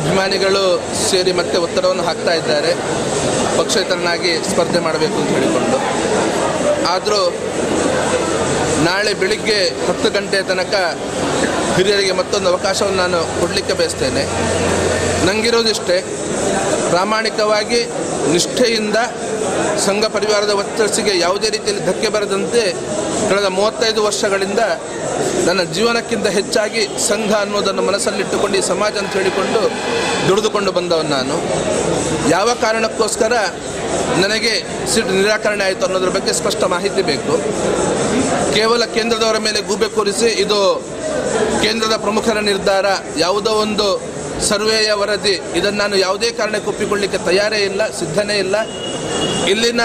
ಅಭಿಮಾನಿಗಳು ಸೇರಿ ಮತ್ತೆ ಒತ್ತಡವನ್ನು ಹಾಕ್ತಾ ಇದ್ದಾರೆ ಪಕ್ಷೇತರನಾಗಿ ಸ್ಪರ್ಧೆ ಮಾಡಬೇಕು ಅಂತ ಹೇಳಿಕೊಂಡು ಆದರೂ ನಾಳೆ ಬೆಳಿಗ್ಗೆ ಹತ್ತು ಗಂಟೆ ತನಕ ಹಿರಿಯರಿಗೆ ಮತ್ತೊಂದು ಅವಕಾಶವನ್ನು ನಾನು ಕೊಡಲಿಕ್ಕೆ ಬಯಸ್ತೇನೆ ನನಗಿರೋದಿಷ್ಟೇ ಪ್ರಾಮಾಣಿಕವಾಗಿ ನಿಷ್ಠೆಯಿಂದ ಸಂಘ ಪರಿವಾರದ ಒತ್ತಡಸಿಗೆ ಯಾವುದೇ ರೀತಿಯಲ್ಲಿ ಧಕ್ಕೆ ಬರದಂತೆ ಕಳೆದ ಮೂವತ್ತೈದು ವರ್ಷಗಳಿಂದ ನನ್ನ ಜೀವನಕ್ಕಿಂತ ಹೆಚ್ಚಾಗಿ ಸಂಘ ಅನ್ನೋದನ್ನು ಮನಸ್ಸಲ್ಲಿಟ್ಟುಕೊಂಡು ಈ ಸಮಾಜ ಅಂತ ಹೇಳಿಕೊಂಡು ದುಡಿದುಕೊಂಡು ಬಂದವನು ನಾನು ಯಾವ ಕಾರಣಕ್ಕೋಸ್ಕರ ನನಗೆ ಸೀಟ್ ನಿರಾಕರಣೆ ಆಯಿತು ಅನ್ನೋದ್ರ ಬಗ್ಗೆ ಸ್ಪಷ್ಟ ಮಾಹಿತಿ ಬೇಕು ಕೇವಲ ಕೇಂದ್ರದವರ ಮೇಲೆ ಗೂಬೆ ಕೂರಿಸಿ ಇದು ಕೇಂದ್ರದ ಪ್ರಮುಖರ ನಿರ್ಧಾರ ಯಾವುದೋ ಒಂದು ಸರ್ವೆಯ ವರದಿ ಇದನ್ನು ನಾನು ಯಾವುದೇ ಕಾರಣಕ್ಕೆ ಒಪ್ಪಿಕೊಳ್ಳಿಕ್ಕೆ ತಯಾರೇ ಇಲ್ಲ ಸಿದ್ಧನೇ ಇಲ್ಲ ಇಲ್ಲಿನ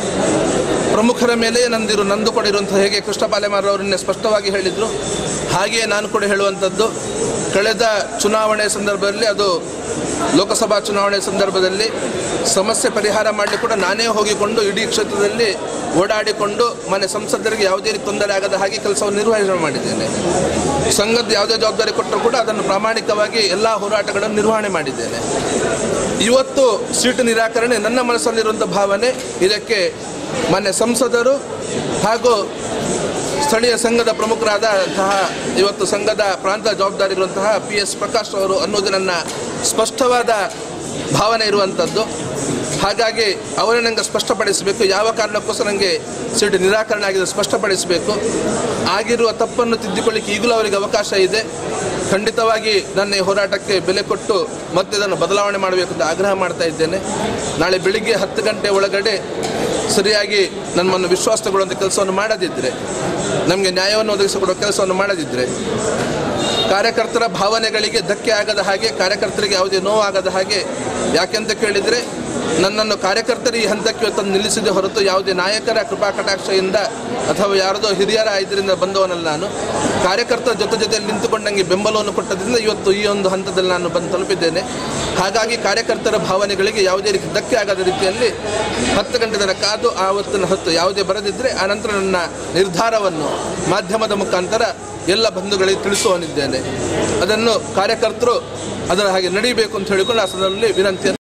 ಪ್ರಮುಖರ ಮೇಲೆ ನಂದಿರು ನಂದು ಕೂಡ ಇರುವಂಥ ಹೇಗೆ ಕೃಷ್ಣ ಪಾಲೆಮಾರ್ ಅವರನ್ನೇ ಸ್ಪಷ್ಟವಾಗಿ ಹೇಳಿದರು ಹಾಗೆಯೇ ನಾನು ಕೂಡ ಹೇಳುವಂಥದ್ದು ಕಳೆದ ಚುನಾವಣೆ ಸಂದರ್ಭದಲ್ಲಿ ಅದು ಲೋಕಸಭಾ ಚುನಾವಣೆ ಸಂದರ್ಭದಲ್ಲಿ ಸಮಸ್ಯೆ ಪರಿಹಾರ ಮಾಡಲಿಕ್ಕೆ ಕೂಡ ನಾನೇ ಹೋಗಿಕೊಂಡು ಇಡೀ ಕ್ಷೇತ್ರದಲ್ಲಿ ಓಡಾಡಿಕೊಂಡು ಮನೆ ಸಂಸದರಿಗೆ ಯಾವುದೇ ರೀತಿ ತೊಂದರೆ ಆಗದ ಹಾಗೆ ಕೆಲಸವನ್ನು ನಿರ್ವಹಣೆ ಮಾಡಿದ್ದೇನೆ ಸಂಘದ ಯಾವುದೇ ಜವಾಬ್ದಾರಿ ಕೊಟ್ಟರೂ ಕೂಡ ಅದನ್ನು ಪ್ರಾಮಾಣಿಕವಾಗಿ ಎಲ್ಲ ಹೋರಾಟಗಳನ್ನು ನಿರ್ವಹಣೆ ಮಾಡಿದ್ದೇನೆ ಇವತ್ತು ಸೀಟು ನಿರಾಕರಣೆ ನನ್ನ ಮನಸ್ಸಲ್ಲಿರುವಂಥ ಭಾವನೆ ಇದಕ್ಕೆ ಮಾನ್ಯ ಸಂಸದರು ಹಾಗೂ ಸ್ಥಳೀಯ ಸಂಘದ ಪ್ರಮುಖರಾದಂತಹ ಇವತ್ತು ಸಂಘದ ಪ್ರಾಂತ ಜವಾಬ್ದಾರಿ ಇರುವಂತಹ ಪಿ ಎಸ್ ಪ್ರಕಾಶ್ ಅವರು ಅನ್ನೋದು ನನ್ನ ಸ್ಪಷ್ಟವಾದ ಭಾವನೆ ಇರುವಂಥದ್ದು ಹಾಗಾಗಿ ಅವರೇ ನನಗೆ ಸ್ಪಷ್ಟಪಡಿಸಬೇಕು ಯಾವ ಕಾರಣಕ್ಕೋಸ್ಕರ ನನಗೆ ಸೀಟು ನಿರಾಕರಣೆ ಆಗಿದೆ ಸ್ಪಷ್ಟಪಡಿಸಬೇಕು ಆಗಿರುವ ತಪ್ಪನ್ನು ತಿದ್ದಿಕೊಳ್ಳಿಕ್ಕೆ ಈಗಲೂ ಅವರಿಗೆ ಅವಕಾಶ ಇದೆ ಖಂಡಿತವಾಗಿ ನನ್ನ ಈ ಹೋರಾಟಕ್ಕೆ ಬೆಲೆ ಕೊಟ್ಟು ಮತ್ತೆ ಇದನ್ನು ಬದಲಾವಣೆ ಮಾಡಬೇಕು ಅಂತ ಆಗ್ರಹ ಮಾಡ್ತಾ ಇದ್ದೇನೆ ನಾಳೆ ಬೆಳಿಗ್ಗೆ ಹತ್ತು ಗಂಟೆ ಒಳಗಡೆ ಸರಿಯಾಗಿ ನಮ್ಮನ್ನು ವಿಶ್ವಾಸ ತಗೊಳ್ಳುವಂಥ ಕೆಲಸವನ್ನು ಮಾಡದಿದ್ದರೆ ನಮಗೆ ನ್ಯಾಯವನ್ನು ಒದಗಿಸಿಕೊಡುವ ಕೆಲಸವನ್ನು ಮಾಡದಿದ್ದರೆ ಕಾರ್ಯಕರ್ತರ ಭಾವನೆಗಳಿಗೆ ಧಕ್ಕೆ ಆಗದ ಹಾಗೆ ಕಾರ್ಯಕರ್ತರಿಗೆ ಯಾವುದೇ ನೋವಾಗದ ಹಾಗೆ ಯಾಕೆಂತ ಕೇಳಿದರೆ ನನ್ನನ್ನು ಕಾರ್ಯಕರ್ತರು ಈ ಹಂತಕ್ಕೆ ತಂದು ನಿಲ್ಲಿಸಿದೆ ಹೊರತು ಯಾವುದೇ ನಾಯಕರ ಕೃಪಾ ಕಟಾಕ್ಷದಿಂದ ಅಥವಾ ಯಾರದೋ ಹಿರಿಯರ ಇದರಿಂದ ಬಂದವನಲ್ಲ ನಾನು ಕಾರ್ಯಕರ್ತರ ಜೊತೆ ಜೊತೆಯಲ್ಲಿ ನಿಂತುಕೊಂಡು ನನಗೆ ಬೆಂಬಲವನ್ನು ಕೊಟ್ಟದ್ರಿಂದ ಇವತ್ತು ಈ ಒಂದು ಹಂತದಲ್ಲಿ ನಾನು ಬಂದು ತಲುಪಿದ್ದೇನೆ ಹಾಗಾಗಿ ಕಾರ್ಯಕರ್ತರ ಭಾವನೆಗಳಿಗೆ ಯಾವುದೇ ರೀತಿ ಧಕ್ಕೆ ಆಗದ ರೀತಿಯಲ್ಲಿ ಹತ್ತು ಗಂಟೆ ತನಕ ಕಾದು ಆವತ್ತಿನ ಹೊತ್ತು ಯಾವುದೇ ಬರದಿದ್ದರೆ ಆನಂತರ ನನ್ನ ನಿರ್ಧಾರವನ್ನು ಮಾಧ್ಯಮದ ಮುಖಾಂತರ ಎಲ್ಲ ಬಂಧುಗಳಿಗೆ ತಿಳಿಸುವನಿದ್ದೇನೆ ಅದನ್ನು ಕಾರ್ಯಕರ್ತರು ಅದರ ಹಾಗೆ ನಡೀಬೇಕು ಅಂತ ಹೇಳಿಕೊಂಡು ಆ ಸಂದರ್ಭದಲ್ಲಿ ವಿನಂತಿಯನ್ನು